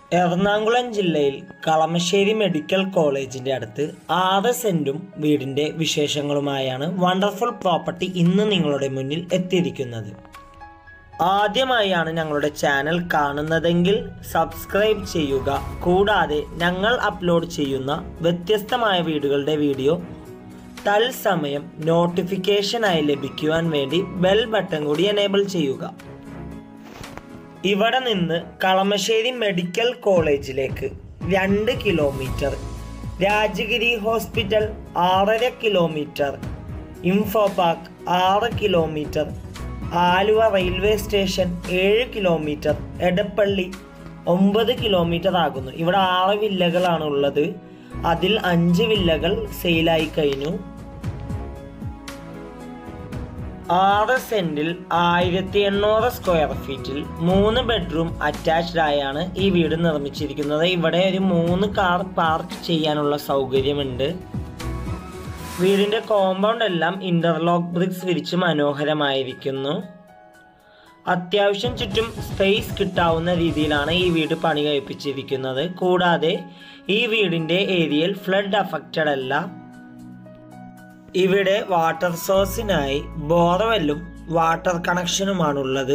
എറണാകുളം ജില്ലയിൽ കളമശ്ശേരി മെഡിക്കൽ കോളേജിന്റെ അടുത്ത് ആറ് സെന്റും വീടിന്റെ വിശേഷങ്ങളുമായാണ് വണ്ടർഫുൾ പ്രോപ്പർട്ടി ഇന്ന് നിങ്ങളുടെ മുന്നിൽ എത്തിയിരിക്കുന്നത് ആദ്യമായാണ് ഞങ്ങളുടെ ചാനൽ കാണുന്നതെങ്കിൽ സബ്സ്ക്രൈബ് ചെയ്യുക കൂടാതെ ഞങ്ങൾ അപ്ലോഡ് ചെയ്യുന്ന വ്യത്യസ്തമായ വീടുകളുടെ വീഡിയോ തത്സമയം നോട്ടിഫിക്കേഷനായി ലഭിക്കുവാൻ വേണ്ടി ബെൽ ബട്ടൺ കൂടി എനേബിൾ ചെയ്യുക ഇവിടെ നിന്ന് കളമശ്ശേരി മെഡിക്കൽ കോളേജിലേക്ക് രണ്ട് കിലോമീറ്റർ രാജഗിരി ഹോസ്പിറ്റൽ ആറര കിലോമീറ്റർ ഇൻഫോ പാർക്ക് ആറ് കിലോമീറ്റർ ആലുവ റെയിൽവേ സ്റ്റേഷൻ ഏഴ് കിലോമീറ്റർ എടപ്പള്ളി ഒമ്പത് കിലോമീറ്റർ ആകുന്നു ഇവിടെ ആറ് വില്ലകളാണ് ഉള്ളത് അതിൽ അഞ്ച് വില്ലകൾ സെയിലായി കഴിഞ്ഞു ആറ് സെന്റിൽ ആയിരത്തി എണ്ണൂറ് സ്ക്വയർ ഫീറ്റിൽ മൂന്ന് ബെഡ്റൂം അറ്റാച്ച്ഡ് ആയാണ് ഈ വീട് നിർമ്മിച്ചിരിക്കുന്നത് ഇവിടെ ഒരു മൂന്ന് കാർ പാർക്ക് ചെയ്യാനുള്ള സൗകര്യമുണ്ട് വീടിന്റെ കോമ്പൗണ്ട് എല്ലാം ഇന്റർലോക്ക് ബ്രിക്സ് വിരിച്ച് മനോഹരമായിരിക്കുന്നു അത്യാവശ്യം ചുറ്റും സ്പേസ് കിട്ടാവുന്ന രീതിയിലാണ് ഈ വീട് പണി കഴിപ്പിച്ചിരിക്കുന്നത് കൂടാതെ ഈ വീടിന്റെ ഏരിയയിൽ ഫ്ലഡ് അഫക്റ്റഡ് അല്ല ഇവിടെ വാട്ടർ സോഴ്സിനായി ബോർവെല്ലും വാട്ടർ കണക്ഷനുമാണുള്ളത്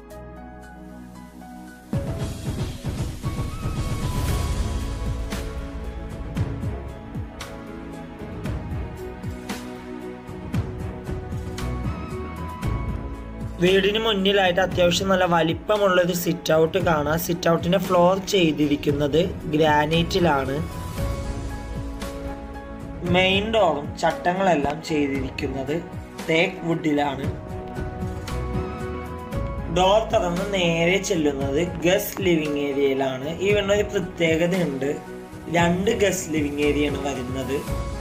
വീടിന് മുന്നിലായിട്ട് അത്യാവശ്യം നല്ല വലിപ്പമുള്ള ഒരു സിറ്റ് ഔട്ട് കാണാം സിറ്റ് ഔട്ടിന്റെ ഫ്ലോർ ചെയ്തിരിക്കുന്നത് ഗ്രാനൈറ്റിലാണ് മെയിൻ ഡോറും ചട്ടങ്ങളെല്ലാം ചെയ്തിരിക്കുന്നത് തേക്ക് വുഡിലാണ് ഡോർ തുറന്ന് നേരെ ചെല്ലുന്നത് ഗസ്റ്റ് ലിവിംഗ് ഏരിയയിലാണ് ഈ വീടിന് ഒരു പ്രത്യേകതയുണ്ട് രണ്ട് ഗസ്റ്റ് ലിവിംഗ് ഏരിയയാണ് വരുന്നത്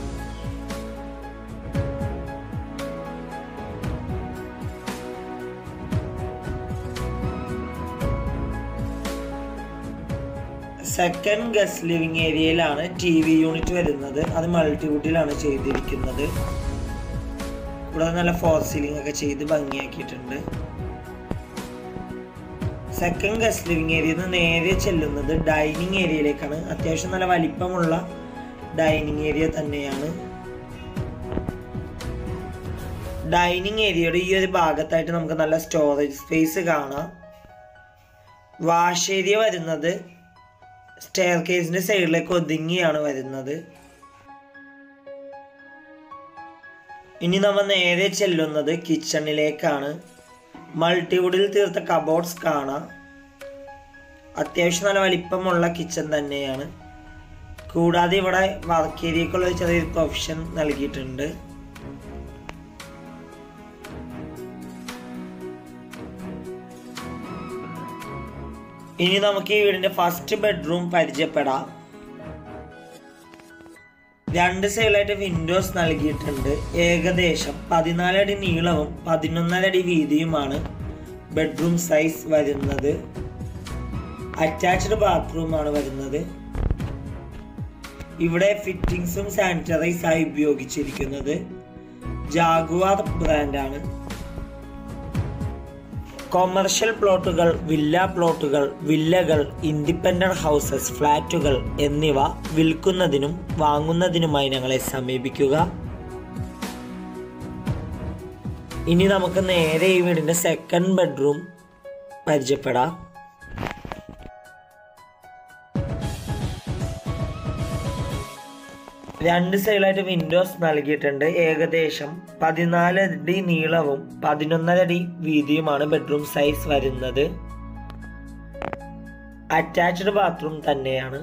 സെക്കൻഡ് ഗസ്റ്റ് ലിവിംഗ് ഏരിയയിലാണ് ടി വി യൂണിറ്റ് വരുന്നത് അത് മൾട്ടിവുഡിലാണ് ചെയ്തിരിക്കുന്നത് ഇവിടെ നല്ല ഫോർ സീലിംഗ് ഒക്കെ ചെയ്ത് ഭംഗിയാക്കിയിട്ടുണ്ട് സെക്കൻഡ് ഗസ്റ്റ് ലിവിംഗ് ഏരിയയിൽ നിന്ന് നേരെ ചെല്ലുന്നത് ഡൈനിങ് ഏരിയയിലേക്കാണ് അത്യാവശ്യം നല്ല വലിപ്പമുള്ള ഡൈനിങ് ഏരിയ തന്നെയാണ് ഡൈനിങ് ഏരിയയുടെ ഈ ഒരു ഭാഗത്തായിട്ട് നമുക്ക് നല്ല സ്റ്റോറേജ് സ്പേസ് കാണാം വാഷ് ഏരിയ വരുന്നത് സ്റ്റെയർ കേസിന്റെ സൈഡിലേക്ക് ഒതുങ്ങിയാണ് വരുന്നത് ഇനി നമ്മൾ നേരെ ചെല്ലുന്നത് കിച്ചണിലേക്കാണ് മൾട്ടിവുഡിൽ തീർത്ത കബോർഡ്സ് കാണാം അത്യാവശ്യം നല്ല വലിപ്പമുള്ള കിച്ചൺ തന്നെയാണ് കൂടാതെ ഇവിടെ വർക്ക് ഏരിയക്കുള്ള ഒരു ചെറിയൊരു പ്രൊവിഷൻ നൽകിയിട്ടുണ്ട് ഇനി നമുക്ക് ഈ വീടിന്റെ ഫസ്റ്റ് ബെഡ്റൂം പരിചയപ്പെടാം രണ്ട് സൈഡിലായിട്ട് വിൻഡോസ് നൽകിയിട്ടുണ്ട് ഏകദേശം പതിനാലടി നീളവും പതിനൊന്നര അടി വീതിയുമാണ് ബെഡ്റൂം സൈസ് വരുന്നത് അറ്റാച്ച്ഡ് ബാത്റൂമാണ് വരുന്നത് ഇവിടെ ഫിറ്റിംഗ്സും സാനിറ്ററൈസ് ആയി ഉപയോഗിച്ചിരിക്കുന്നത് ജാഗുവാർ ബ്രാൻഡാണ് കൊമേഴ്ഷ്യൽ പ്ലോട്ടുകൾ വില്ല പ്ലോട്ടുകൾ വില്ലകൾ ഇൻഡിപെൻഡന്റ് ഹൗസസ് ഫ്ലാറ്റുകൾ എന്നിവ വിൽക്കുന്നതിനും വാങ്ങുന്നതിനുമായി ഞങ്ങളെ സമീപിക്കുക ഇനി നമുക്ക് നേരെ ഈ വീടിന്റെ സെക്കൻഡ് ബെഡ്റൂം പരിചയപ്പെടാം രണ്ട് സൈഡിലായിട്ട് വിൻഡോസ് നൽകിയിട്ടുണ്ട് ഏകദേശം പതിനാല് അടി നീളവും പതിനൊന്നര അടി വീതിയുമാണ് ബെഡ്റൂം സൈസ് വരുന്നത് അറ്റാച്ച്ഡ് ബാത്റൂം തന്നെയാണ്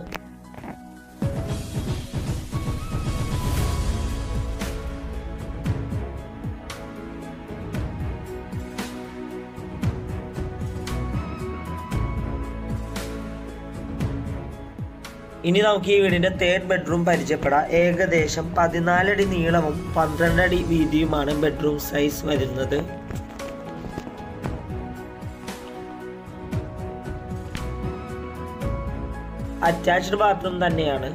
ഇനി നമുക്ക് ഈ വീടിന്റെ തേർഡ് ബെഡ്റൂം പരിചയപ്പെടാം ഏകദേശം പതിനാലടി നീളവും പന്ത്രണ്ട് അടി വീതിയുമാണ് ബെഡ്റൂം സൈസ് വരുന്നത് അറ്റാച്ച്ഡ് ബാത്റൂം തന്നെയാണ്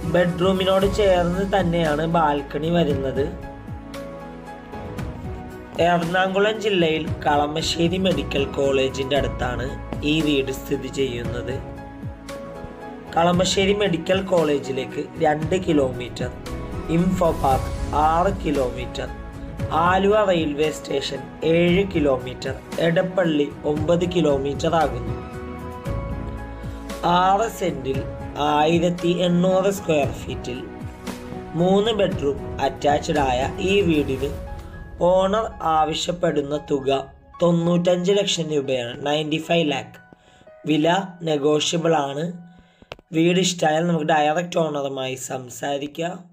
ബെഡ്റൂമിനോട് ചേർന്ന് തന്നെയാണ് ബാൽക്കണി വരുന്നത് എറണാകുളം ജില്ലയിൽ കളമശ്ശേരി മെഡിക്കൽ കോളേജിൻ്റെ അടുത്താണ് ഈ വീട് സ്ഥിതി ചെയ്യുന്നത് കളമശ്ശേരി മെഡിക്കൽ കോളേജിലേക്ക് രണ്ട് കിലോമീറ്റർ ഇൻഫോ പാർക്ക് ആറ് കിലോമീറ്റർ ആലുവ റെയിൽവേ സ്റ്റേഷൻ ഏഴ് കിലോമീറ്റർ എടപ്പള്ളി ഒമ്പത് കിലോമീറ്റർ ആകുന്നു ആറ് സെന്റിൽ ആയിരത്തി എണ്ണൂറ് സ്ക്വയർ ഫീറ്റിൽ മൂന്ന് ബെഡ്റൂം അറ്റാച്ച്ഡ് ആയ ഈ വീടിന് ഓണർ ആവശ്യപ്പെടുന്ന തുക തൊണ്ണൂറ്റഞ്ച് ലക്ഷം രൂപയാണ് നയൻറ്റി ഫൈവ് ലാക്ക് വില നെഗോഷ്യബിൾ ആണ് വീട് ഇഷ്ടമായാൽ നമുക്ക് ഡയറക്റ്റ് ഓണറുമായി സംസാരിക്കാം